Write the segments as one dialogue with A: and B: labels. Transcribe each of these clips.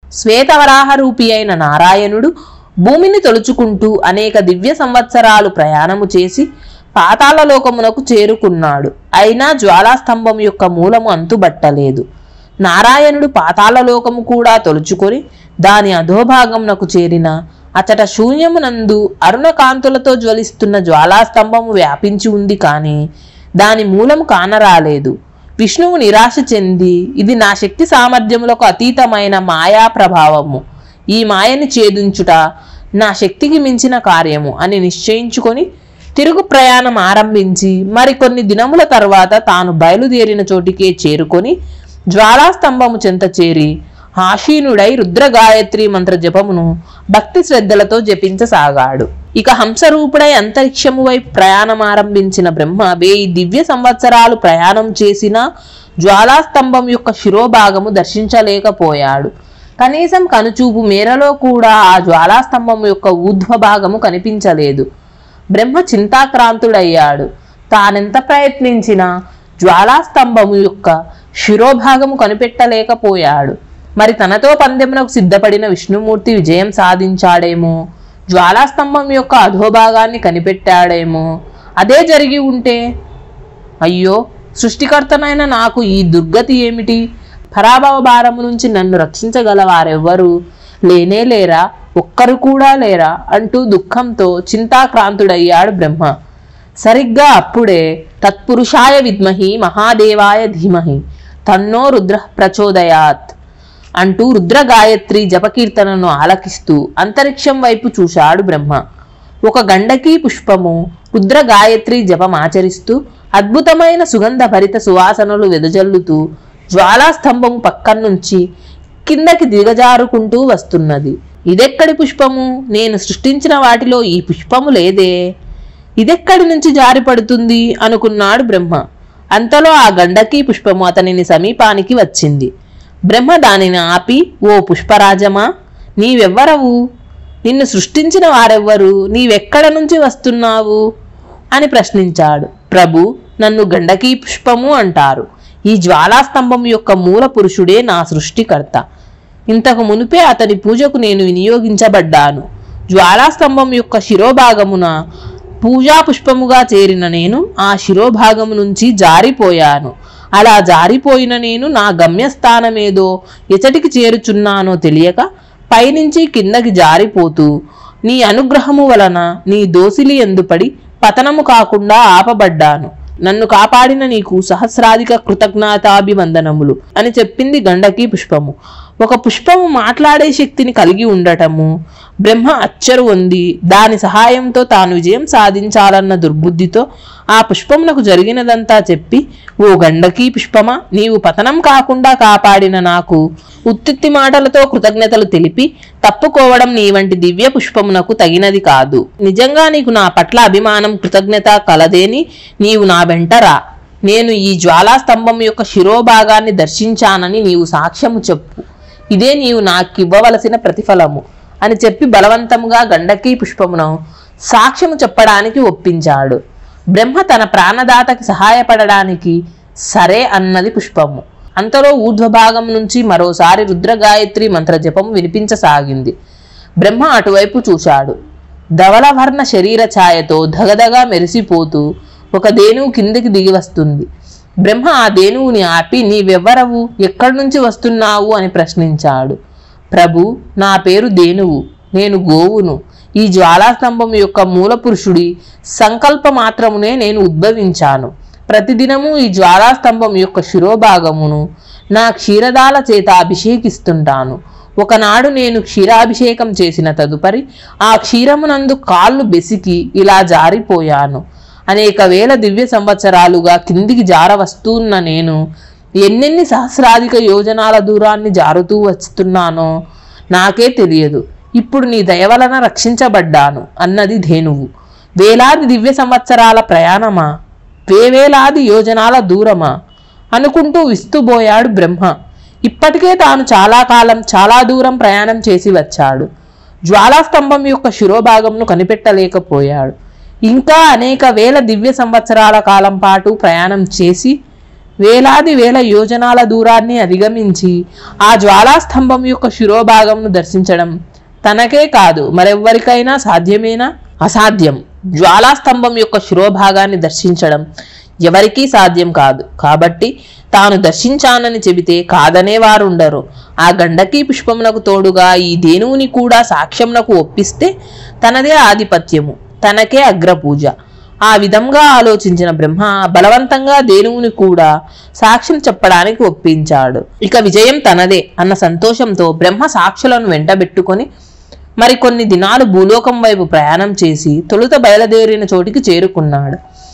A: శ్వేతవరాహ రూపి అయిన నారాయణుడు భూమిని తొలుచుకుంటూ అనేక దివ్య సంవత్సరాలు ప్రయాణము చేసి పాతాళలోకమునకు చేరుకున్నాడు అయినా జ్వాలాస్తంభం యొక్క మూలము అంతుబట్టలేదు నారాయణుడు పాతాళలోకము కూడా తొలుచుకొని దాని అధోభాగమునకు చేరిన అచట శూన్యమునందు అరుణకాంతులతో జ్వలిస్తున్న జ్వాలాస్తంభము వ్యాపించి ఉంది కాని దాని మూలము కానరాలేదు విష్ణువు నిరాశ చెంది ఇది నా శక్తి సామర్థ్యములకు అతీతమైన మాయా ప్రభావము ఈ మాయని ఛేదించుట నా శక్తికి మించిన కార్యము అని నిశ్చయించుకొని తిరుగు ప్రయాణం ఆరంభించి మరికొన్ని దినముల తర్వాత తాను బయలుదేరిన చోటికే చేరుకొని జ్వాలాస్తంభము చెంత చేరి ఆశీనుడై రుద్ర గాయత్రి మంత్ర జపమును భక్తి శ్రద్ధలతో జపించసాగాడు ఇక హంసరూపుడై అంతరిక్షము వైపు ప్రయాణం ఆరంభించిన బ్రహ్మ వేయి దివ్య సంవత్సరాలు ప్రయాణం చేసినా జ్వాలాస్తంభం యొక్క శిరోభాగము దర్శించలేకపోయాడు కనీసం కనుచూపు మేరలో కూడా ఆ జ్వాలాస్తంభం యొక్క ఊర్ధ్వ భాగము కనిపించలేదు బ్రహ్మ చింతాక్రాంతుడయ్యాడు తానెంత ప్రయత్నించినా జ్వాలాస్తంభము యొక్క శిరోభాగము కనిపెట్టలేకపోయాడు మరి తనతో పందెమునకు సిద్ధపడిన విష్ణుమూర్తి విజయం సాధించాడేమో జ్వాలాస్తంభం యొక్క అధోభాగాన్ని కనిపెట్టాడేమో అదే జరిగి ఉంటే అయ్యో సృష్టికర్తనైన నాకు ఈ దుర్గతి ఏమిటి పరాభవ భారము నుంచి నన్ను రక్షించగల వారెవ్వరు లేనే లేరా ఒక్కరు కూడా లేరా అంటూ దుఃఖంతో చింతాక్రాంతుడయ్యాడు బ్రహ్మ సరిగ్గా అప్పుడే తత్పురుషాయ విద్మహి మహాదేవాయ ధీమహి తన్నో రుద్ర ప్రచోదయాత్ అంటూ రుద్ర గాయత్రి జపకీర్తనను ఆలకిస్తూ అంతరిక్షం వైపు చూశాడు బ్రహ్మ ఒక గండకీ పుష్పము రుద్ర గాయత్రి జపం ఆచరిస్తూ అద్భుతమైన సుగంధ భరిత సువాసనలు వెదజల్లుతూ జ్వాలాస్తంభము పక్కన నుంచి కిందకి దిగజారుకుంటూ వస్తున్నది ఇదెక్కడి పుష్పము నేను సృష్టించిన వాటిలో ఈ పుష్పము లేదే ఇదెక్కడి నుంచి జారిపడుతుంది అనుకున్నాడు బ్రహ్మ అంతలో ఆ గండకీ పుష్పము అతనిని సమీపానికి వచ్చింది బ్రహ్మ దానిని ఆపి ఓ పుష్పరాజమా నీవెవ్వరవు నిన్ను సృష్టించిన వారెవ్వరు నీవెక్కడ నుంచి వస్తున్నావు అని ప్రశ్నించాడు ప్రభు నన్ను గండకీ పుష్పము అంటారు ఈ జ్వాలాస్తంభం యొక్క మూల పురుషుడే నా సృష్టికర్త ఇంతకు మునిపే అతని పూజకు నేను వినియోగించబడ్డాను జ్వాలాస్తంభం యొక్క శిరోభాగమున పూజా పుష్పముగా చేరిన నేను ఆ శిరోభాగము నుంచి జారిపోయాను అలా జారిపోయిన నేను నా గమ్యస్థానమేదో ఎచటికి చేరుచున్నానో తెలియక పైనుంచి కిందకి జారిపోతూ నీ అనుగ్రహము వలన నీ దోసిలి ఎందుపడి పతనము కాకుండా ఆపబడ్డాను నన్ను కాపాడిన నీకు సహస్రాధిక కృతజ్ఞతాభివందనములు అని చెప్పింది గండకీ పుష్పము ఒక పుష్పము మాట్లాడే శక్తిని కలిగి ఉండటము బ్రహ్మ అచ్చరు ఉంది దాని సహాయంతో తాను విజయం సాధించాలన్న దుర్బుద్ధితో ఆ పుష్పమునకు జరిగినదంతా చెప్పి ఓ గండకీ పుష్పమా నీవు పతనం కాకుండా కాపాడిన నాకు ఉత్తిత్తి మాటలతో కృతజ్ఞతలు తెలిపి తప్పుకోవడం నీ వంటి దివ్య పుష్పమునకు తగినది కాదు నిజంగా నీకు నా పట్ల అభిమానం కృతజ్ఞత కలదేని నీవు నా వెంటరా నేను ఈ జ్వాలాస్తంభం యొక్క శిరోభాగాన్ని దర్శించానని నీవు సాక్ష్యము చెప్పు ఇదే నీవు నాకివ్వవలసిన ప్రతిఫలము అని చెప్పి బలవంతముగా గండకీ పుష్పమును సాక్ష్యము చెప్పడానికి ఒప్పించాడు బ్రహ్మ తన ప్రాణదాతకి సహాయపడడానికి సరే అన్నది పుష్పము అంతలో ఊర్ధ్వభాగం నుంచి మరోసారి రుద్రగాయత్రి మంత్ర జపం వినిపించసాగింది బ్రహ్మ అటువైపు చూశాడు ధవలవర్ణ శరీర ఛాయతో ధగధగా మెరిసిపోతూ ఒక దేనువు కిందికి దిగి వస్తుంది బ్రహ్మ ఆ దేనువుని ఆపి నీవెవ్వరవు ఎక్కడి నుంచి వస్తున్నావు అని ప్రశ్నించాడు ప్రభు నా పేరు దేనువు నేను గోవును ఈ జ్వాలాస్తంభం యొక్క మూల పురుషుడి సంకల్ప మాత్రమునే నేను ఉద్భవించాను ప్రతిదినము ఈ జ్వాలాస్తంభం యొక్క శిరోభాగమును నా క్షీరదాల చేత అభిషేకిస్తుంటాను ఒకనాడు నేను క్షీరాభిషేకం చేసిన తదుపరి ఆ క్షీరమునందు కాళ్ళు బెసికి ఇలా జారిపోయాను అనేక వేల దివ్య సంవత్సరాలుగా కిందికి జార వస్తున్న నేను ఎన్నెన్ని సహస్రాధిక యోజనాల దూరాన్ని జారుతూ వస్తున్నానో నాకే తెలియదు ఇప్పుడు నీ దయ వలన రక్షించబడ్డాను అన్నది ధేనువు వేలాది దివ్య సంవత్సరాల ప్రయాణమా వేవేలాది యోజనాల దూరమా అనుకుంటూ విస్తుబోయాడు బ్రహ్మ ఇప్పటికే తాను చాలా కాలం చాలా దూరం ప్రయాణం చేసి వచ్చాడు జ్వాలాస్తంభం యొక్క శిరోభాగంను కనిపెట్టలేకపోయాడు ఇంకా అనేక వేల దివ్య సంవత్సరాల కాలం పాటు ప్రయాణం చేసి వేలాది వేల యోజనాల దూరాన్ని అధిగమించి ఆ జ్వాలాస్తంభం యొక్క శిరోభాగంను దర్శించడం తనకే కాదు మరెవ్వరికైనా సాధ్యమేనా అసాధ్యం జ్వాలాస్తంభం యొక్క శిరోభాగాన్ని దర్శించడం ఎవరికీ సాధ్యం కాదు కాబట్టి తాను దర్శించానని చెబితే కాదనే వారుండరు ఆ గండకీ పుష్పమునకు తోడుగా ఈ దేనువుని కూడా సాక్ష్యంనకు ఒప్పిస్తే తనదే ఆధిపత్యము తనకే అగ్రపూజ ఆ విధంగా ఆలోచించిన బ్రహ్మ బలవంతంగా దేనువుని కూడా సాక్ష్యం చెప్పడానికి ఒప్పించాడు ఇక విజయం తనదే అన్న సంతోషంతో బ్రహ్మ సాక్షులను వెంటబెట్టుకొని మరికొన్ని దినాలు భూలోకం వైపు ప్రయాణం చేసి తొలుత బయలుదేరిన చోటికి చేరుకున్నాడు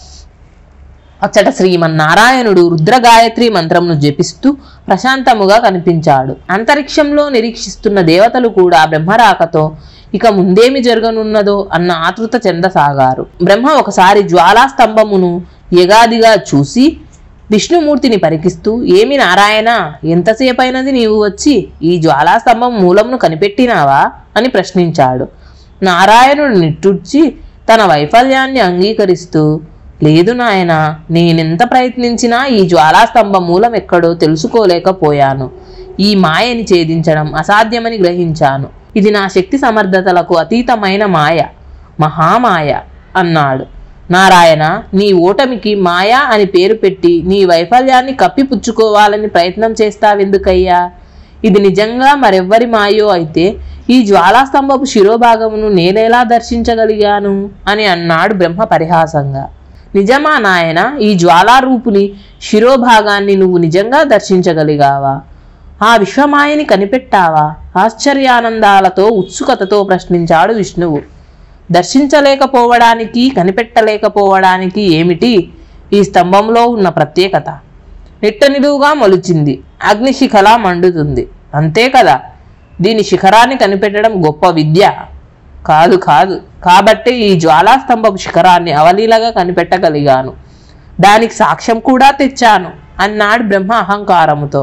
A: అచ్చట శ్రీమన్నారాయణుడు రుద్రగాయత్రి మంత్రమును జపిస్తూ ప్రశాంతముగా కనిపించాడు అంతరిక్షంలో నిరీక్షిస్తున్న దేవతలు కూడా బ్రహ్మరాకతో ఇక ముందేమి జరగనున్నదో అన్న ఆతృత చెందసాగారు బ్రహ్మ ఒకసారి జ్వాలాస్తంభమును యగాదిగా చూసి విష్ణుమూర్తిని పరికిస్తూ ఏమి నారాయణ ఎంతసేపైనది నీవు వచ్చి ఈ జ్వాలాస్తంభం మూలమును కనిపెట్టినావా అని ప్రశ్నించాడు నారాయణుడు నిట్టూర్చి తన వైఫల్యాన్ని అంగీకరిస్తూ లేదు నాయన నేనెంత ప్రయత్నించినా ఈ జ్వాలాస్తంభం మూలం ఎక్కడో తెలుసుకోలేకపోయాను ఈ మాయని ఛేదించడం అసాధ్యమని గ్రహించాను ఇది నా శక్తి సమర్థతలకు అతీతమైన మాయ మహామాయ అన్నాడు నారాయణ నీ ఓటమికి మాయా అని పేరు పెట్టి నీ వైఫల్యాన్ని కప్పిపుచ్చుకోవాలని ప్రయత్నం చేస్తావెందుకయ్యా ఇది నిజంగా మరెవ్వరి మాయో అయితే ఈ జ్వాలాస్తంభపు శిరోభాగమును నేనెలా దర్శించగలిగాను అని అన్నాడు బ్రహ్మ పరిహాసంగా నిజమా నాయన ఈ జ్వాలారూపుని శిరోభాగాన్ని నువ్వు నిజంగా దర్శించగలిగావా ఆ విశ్వమాయని కనిపెట్టావా ఆశ్చర్యానందాలతో ఉత్సుకతతో ప్రశ్నించాడు విష్ణువు దర్శించలేకపోవడానికి కనిపెట్టలేకపోవడానికి ఏమిటి ఈ స్తంభంలో ఉన్న ప్రత్యేకత నిట్ట నిలువుగా మొలిచింది అగ్నిశిఖలా మండుతుంది అంతే కదా దీని శిఖరాన్ని కనిపెట్టడం గొప్ప విద్య కాదు కాదు కాబట్టి ఈ జ్వాలాస్తంభపు శిఖరాన్ని అవలీలగా కనిపెట్టగలిగాను దానికి సాక్ష్యం కూడా తెచ్చాను అన్నాడు బ్రహ్మ అహంకారముతో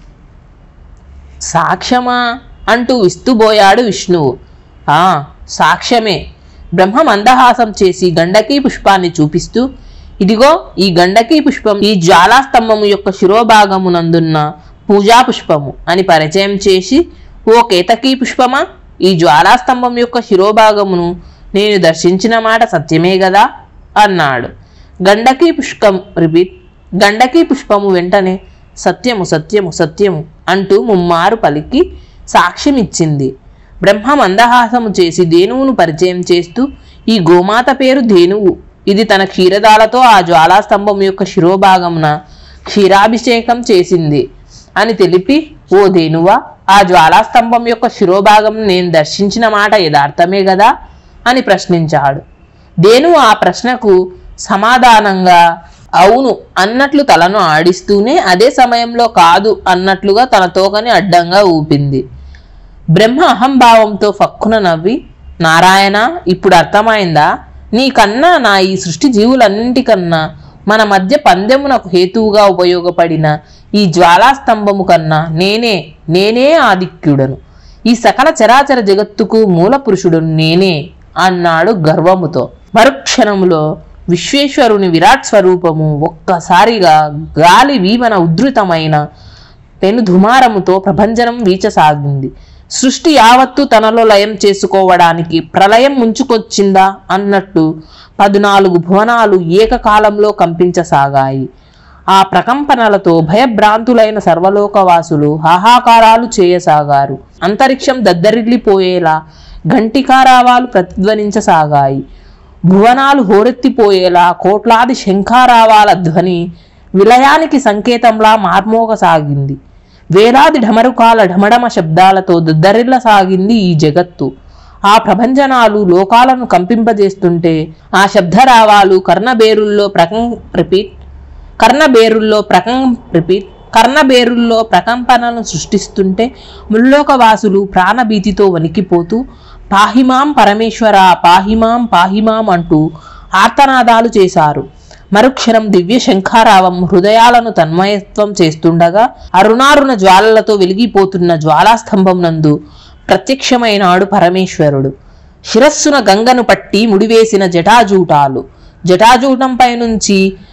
A: సాక్ష్యమా అంటూ విస్తుబోయాడు విష్ణువు ఆ సాక్ష్యమే బ్రహ్మ మందహాసం చేసి గండకీ పుష్పాన్ని చూపిస్తూ ఇదిగో ఈ గండకీ పుష్పం ఈ జ్వాలాస్తంభము యొక్క శిరోభాగమునందున్న పూజా పుష్పము అని పరిచయం చేసి ఓ కేతకీ పుష్పమా ఈ జ్వాలాస్తంభం యొక్క శిరోభాగమును నేను దర్శించిన మాట సత్యమే గదా అన్నాడు గండకీ పుష్పం రిపీట్ గండకీ పుష్పము వెంటనే సత్యము సత్యము సత్యము అంటూ ముమ్మారు పలికి సాక్ష్యం ఇచ్చింది బ్రహ్మ మందహాసము చేసి ధేనువును పరిచయం చేస్తూ ఈ గోమాత పేరు ధేనువు ఇది తన క్షీరదాలతో ఆ జ్వాలాస్తంభం యొక్క శిరోభాగమున క్షీరాభిషేకం చేసింది అని తెలిపి ఓ ధేనువా ఆ జ్వాలాస్తంభం యొక్క శిరోభాగం నేను దర్శించిన మాట యథార్థమే గదా అని ప్రశ్నించాడు ధేనువు ఆ ప్రశ్నకు సమాధానంగా అవును అన్నట్లు తలను ఆడిస్తూనే అదే సమయంలో కాదు అన్నట్లుగా తన తోకని అడ్డంగా ఊపింది బ్రహ్మ అహంభావంతో ఫక్కున నవ్వి నారాయణ ఇప్పుడు అర్థమైందా నీకన్నా నా ఈ సృష్టి జీవులన్నింటికన్నా మన మధ్య పందెమునకు హేతువుగా ఉపయోగపడిన ఈ జ్వాలాస్తంభము కన్నా నేనే నేనే ఆదిక్యుడను ఈ సకల చరాచర జగత్తుకు మూల పురుషుడు నేనే అన్నాడు గర్వముతో మరుక్షణములో విశ్వేశ్వరుని విరాట్ స్వరూపము ఒక్కసారిగా గాలి వీమన ఉద్ధృతమైన పెను ధుమారముతో ప్రభంజనం వీచసాగింది సృష్టి యావత్తు తనలో లయం చేసుకోవడానికి ప్రళయం ముంచుకొచ్చిందా అన్నట్టు పద్నాలుగు భువనాలు ఏకకాలంలో కంపించసాగాయి ఆ ప్రకంపనలతో భయభ్రాంతులైన సర్వలోకవాసులు హాహాకారాలు చేయసాగారు అంతరిక్షం దద్దరిల్లిపోయేలా ఘంటికారావాలు ప్రతిధ్వనించసాగాయి భువనాలు హోరెత్తిపోయేలా కోట్లాది శంఖారావాల ధ్వని విలయానికి సంకేతంలా మార్మోగసాగింది వేలాది ఢమరుకాల ఢమఢమ శబ్దాలతో దద్దరిల్లసాగింది ఈ జగత్తు ఆ ప్రభంజనాలు లోకాలను కంపింపజేస్తుంటే ఆ శబ్దరావాలు కర్ణబేరుల్లో ప్రకం రిపీట్ కర్ణబేరుల్లో ప్రకం రిపీట్ కర్ణబేరుల్లో ప్రకంపనలను సృష్టిస్తుంటే ముల్లోకవాసులు ప్రాణభీతితో వణికిపోతూ పాహిమాం పరమేశ్వర పాహిమాం పాహిమాం అంటూ ఆర్తనాదాలు చేశారు మరుక్షణం దివ్య శంఖారావం హృదయాలను తన్మయత్వం చేస్తుండగా అరుణారుణ జ్వాలలతో వెలిగిపోతున్న జ్వాలాస్తంభం నందు ప్రత్యక్షమైనాడు పరమేశ్వరుడు శిరస్సున గంగను పట్టి ముడివేసిన జటాజూటాలు జటాజూటంపై నుంచి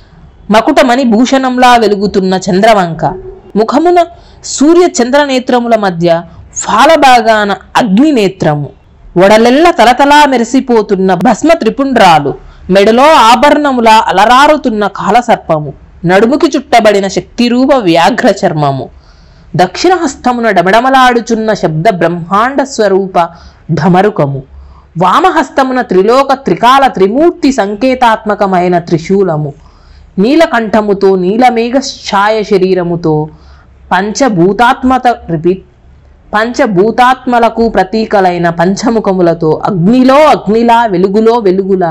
A: మకుటమణి భూషణంలా వెలుగుతున్న చంద్రవంక ముఖమున సూర్య చంద్ర నేత్రముల మధ్య ఫాలభాగాన అగ్ని నేత్రము ఒడలెల్ల తలతలా మెరిసిపోతున్న భస్మ త్రిపుండ్రాలు మెడలో ఆభరణముల అలరారుతున్న కాలసర్పము నడుముకి చుట్టబడిన శక్తిరూప వ్యాఘ్ర చర్మము దక్షిణ హస్తమున డమడమలాడుచున్న శబ్ద బ్రహ్మాండ స్వరూప ఢమరుకము వామహస్తమున త్రిలోక త్రికాల త్రిమూర్తి సంకేతాత్మకమైన త్రిశూలము నీలకంఠముతో నీలమేఘ ఛాయ శరీరముతో పంచభూతాత్మత రిపీట్ పంచభూతాత్మలకు ప్రతీకలైన పంచముఖములతో అగ్నిలో అగ్నిలా వెలుగులో వెలుగులా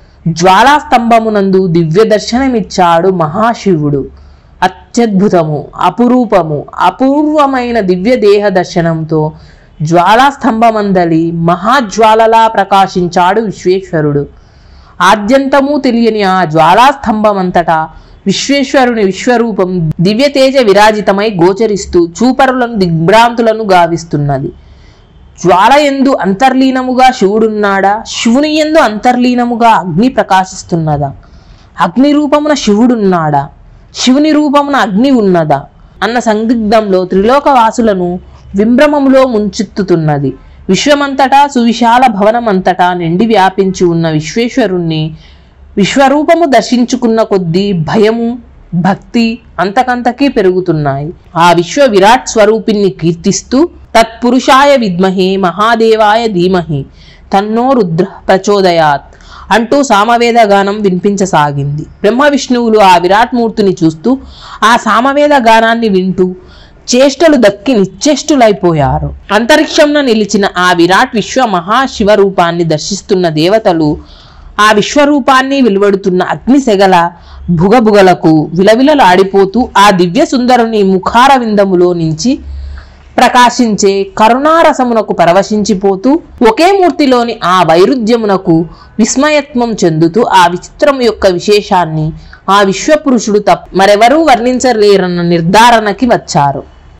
A: జ్వాలాస్తంభమునందు దివ్య దర్శనమిచ్చాడు మహాశివుడు అత్యద్భుతము అపురూపము అపూర్వమైన దివ్య దేహ దర్శనంతో జ్వాలాస్తంభమందలి మహాజ్వాలలా ప్రకాశించాడు విశ్వేశ్వరుడు ఆద్యంతము తెలియని ఆ జ్వాలాస్తంభమంతటా విశ్వేశ్వరుని విశ్వరూపం దివ్యతేజ విరాజితమై గోచరిస్తూ చూపరులను దిగ్భ్రాంతులను గావిస్తున్నది జ్వాల ఎందు అంతర్లీనముగా శివుడున్నాడా శివుని ఎందు అంతర్లీనముగా అగ్ని ప్రకాశిస్తున్నదా అగ్ని రూపమున శివుడున్నాడా శివుని రూపమున అగ్ని ఉన్నదా అన్న సందిగ్ధంలో త్రిలోకవాసులను వింభ్రమములో ముంచెత్తుతున్నది విశ్వమంతటా సువిశాల భవనమంతటా నిండి వ్యాపించి ఉన్న విశ్వేశ్వరుణ్ణి విశ్వరూపము దర్శించుకున్న కొద్దీ భయము భక్తి అంతకంతకీ పెరుగుతున్నాయి ఆ విశ్వ విరాట్ స్వరూపిణ్ణి కీర్తిస్తూ తత్పురుషాయ విద్మహే మహాదేవాయ ధీమహి తన్నో రుద్ర ప్రచోదయాత్ అంటూ సామవేద గానం వినిపించసాగింది బ్రహ్మ విష్ణువులు ఆ విరాట్ మూర్తిని చూస్తూ ఆ సామవేద గానాన్ని వింటూ చేష్టలు దక్కి నిశ్చేష్టులైపోయారు అంతరిక్షంలో నిలిచిన ఆ విరాట్ విశ్వ మహాశివ రూపాన్ని దర్శిస్తున్న దేవతలు ఆ విశ్వరూపాన్ని వెలువడుతున్న అగ్ని సెగల భుగభుగలకు విలవిలలాడిపోతూ ఆ దివ్య సుందరుని ముఖార విందములో నుంచి ప్రకాశించే కరుణారసమునకు పరవశించిపోతూ ఒకే మూర్తిలోని ఆ వైరుధ్యమునకు విస్మయత్వం చెందుతూ ఆ విచిత్రం యొక్క విశేషాన్ని ఆ విశ్వపురుషుడు తప్ప మరెవరూ వర్ణించలేరన్న నిర్ధారణకి వచ్చారు